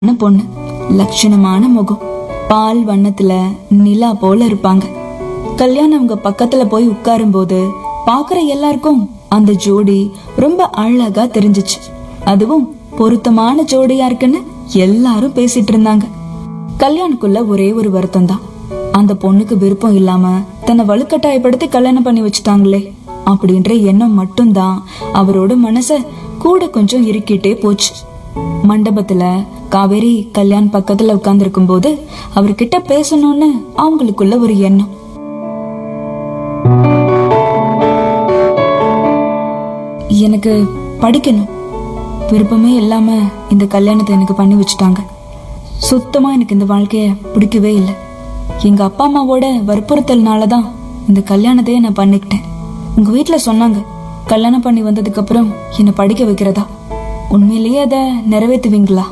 அழகான பொண்ணு லட்சணமான முகம் பால் வண்ணத்துல நிலா போல இருப்பாங்க கல்யாணம் அவங்க பக்கத்துல போய் உட்காரும்போது பாக்குற எல்லாருக்கும் அந்த ஜோடி ரொம்ப அழகா தெரிஞ்சுச்சு அதுவும் பொருத்தமான ஜோடியா இருக்குன்னு எல்லாரும் பேசிட்டு இருந்தாங்க கல்யாணுக்குள்ள ஒரே ஒரு வருத்தம் தான் அந்த பொண்ணுக்கு விருப்பம் இல்லாம தன்னை வலுக்கட்டாயப்படுத்தி கல்யாணம் பண்ணி வச்சுட்டாங்களே அப்படின்ற எண்ணம் மட்டும்தான் அவரோட மனச கூட கொஞ்சம் இறுக்கிட்டே போச்சு மண்டபத்துல காவேரி கல்யாண் பக்கத்துல உட்கார்ந்து போது அவர்கிட்ட பேசணும்னு அவங்களுக்குள்ள ஒரு எண்ணம் எனக்கு படிக்கணும் விருப்பமே இல்லாம இந்த கல்யாணத்தை எனக்கு பண்ணி வச்சுட்டாங்க சுத்தமா எனக்கு இந்த வாழ்க்கைய பிடிக்கவே இல்லை எங்க அப்பா அம்மாவோட வற்புறுத்தல்னால தான் இந்த கல்யாணத்தையே நான் பண்ணிக்கிட்டேன் உங்க வீட்ல சொன்னாங்க கல்யாணம் பண்ணி வந்ததுக்கு அப்புறம் என்னை படிக்க வைக்கிறதா உண்மையிலேயே அதை நிறைவேத்துவீங்களா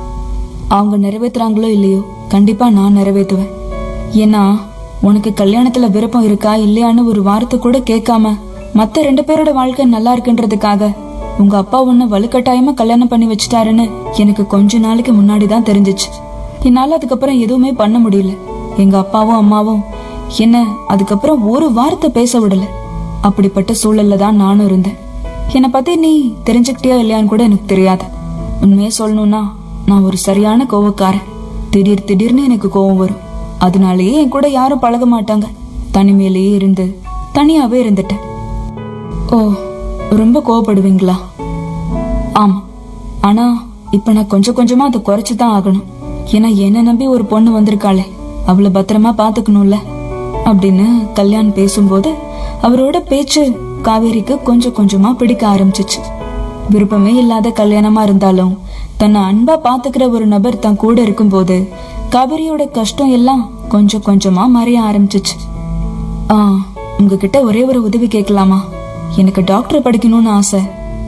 அவங்க நிறைவேத்துறாங்களோ இல்லையோ கண்டிப்பா நான் நிறைவேத்துவேன் ஏன்னா உனக்கு கல்யாணத்துல விருப்பம் இருக்கா இல்லையான்னு ஒரு வார்த்தை கூட கேட்காம மத்த ரெண்டு பேரோட வாழ்க்கை நல்லா இருக்குன்றதுக்காக உங்க அப்பா உன்னை வலுக்கட்டாயமா கல்யாணம் பண்ணி வச்சுட்டாருன்னு எனக்கு கொஞ்ச நாளைக்கு முன்னாடி தான் தெரிஞ்சிச்சு என்னால அதுக்கப்புறம் எதுவுமே பண்ண முடியல எங்க அப்பாவும் அம்மாவும் என்ன அதுக்கப்புறம் ஒரு வார்த்தை பேச விடல அப்படிப்பட்ட சூழல்ல தான் நானும் இருந்தேன் என்னை பத்தி நீ தெரிஞ்சுக்கிட்டியா இல்லையான்னு கூட எனக்கு தெரியாது உண்மையை சொல்லணும்னா நான் ஒரு சரியான கோவக்காரன் திடீர் திடீர்னு எனக்கு கோவம் வரும் அதனாலேயே என் கூட யாரும் பழக மாட்டாங்க தனிமையிலேயே இருந்து தனியாவே இருந்துட்டேன் ஓ ரொம்ப கோவப்படுவீங்களா ஆமா ஆனா இப்ப நான் கொஞ்சம் கொஞ்சமா அதை குறைச்சு தான் ஆகணும் ஏன்னா என்ன நம்பி ஒரு பொண்ணு வந்திருக்காளே அவளை பத்திரமா பாத்துக்கணும்ல அப்படின்னு கல்யாண் பேசும்போது அவரோட பேச்சு காவேரிக்கு கொஞ்சம் கொஞ்சமா பிடிக்க ஆரம்பிச்சிச்சு விருப்பமே இல்லாத கல்யாணமா இருந்தாலும் தன்னை அன்பா பாத்துக்கிற ஒரு நபர் தன் கூட இருக்கும்போது காவேரியோட கஷ்டம் எல்லாம் கொஞ்சம் கொஞ்சமா மறைய ஆரம்பிச்சிச்சு ஆ உங்ககிட்ட ஒரே ஒரு உதவி கேட்கலாமா எனக்கு டாக்டர் படிக்கணும்னு ஆசை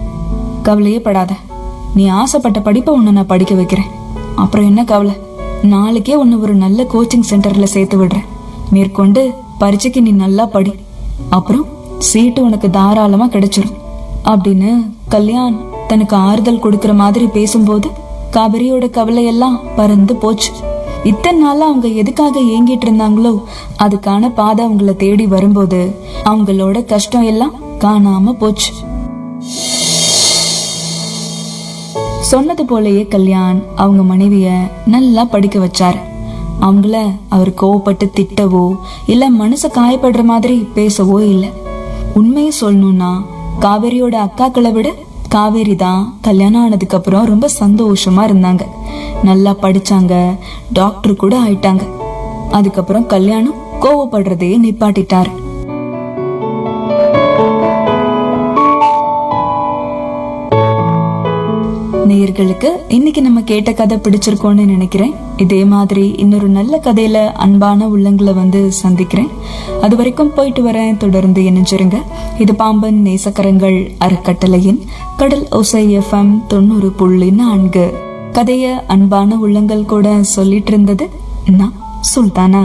கவலையே படாத நீ ஆசைப்பட்ட படிப்பை உன்னை நான் படிக்க வைக்கிறேன் அப்புறம் என்ன கவலை நாளைக்கே உன்னை ஒரு நல்ல கோச்சிங் சென்டர்ல சேர்த்து விடுறேன் மேற்கொண்டு பரீட்சைக்கு நீ நல்லா படி அப்புறம் சீட்டு உனக்கு தாராளமா கிடைச்சிரும் அப்படின்னு கல்யாண் தனக்கு ஆறுதல் கொடுக்கிற மாதிரி பேசும்போது காவிரியோட கவலை எல்லாம் பறந்து போச்சு இத்தனை நாளா அவங்க எதுக்காக ஏங்கிட்டு இருந்தாங்களோ அதுக்கான பாதை அவங்கள தேடி வரும்போது அவங்களோட கஷ்டம் எல்லாம் காணாம போச்சு சொன்னது போலயே கல்யாண் அவங்க மனைவிய நல்லா படிக்க வச்சாரு அவங்கள அவர் கோவப்பட்டு திட்டவோ இல்ல மனச காயப்படுற மாதிரி பேசவோ இல்ல உண்மையை சொல்லணும்னா காவேரியோட அக்காக்களை விட காவேரி தான் கல்யாணம் ஆனதுக்கு அப்புறம் ரொம்ப சந்தோஷமா இருந்தாங்க நல்லா படிச்சாங்க டாக்டர் கூட ஆயிட்டாங்க அதுக்கப்புறம் கல்யாணம் கோவப்படுறதையே நிப்பாட்டிட்டாரு நேயர்களுக்கு இன்னைக்கு நம்ம கேட்ட கதை பிடிச்சிருக்கோம்னு நினைக்கிறேன் இதே மாதிரி இன்னொரு நல்ல கதையில அன்பான உள்ளங்களை வந்து சந்திக்கிறேன் அது வரைக்கும் போயிட்டு வரேன் தொடர்ந்து இணைஞ்சிருங்க இது பாம்பன் நேசக்கரங்கள் அறக்கட்டளையின் கடல் ஒசை எஃப்எம் தொண்ணூறு புள்ளி நான்கு கதைய அன்பான உள்ளங்கள் கூட சொல்லிட்டு இருந்தது நான் சுல்தானா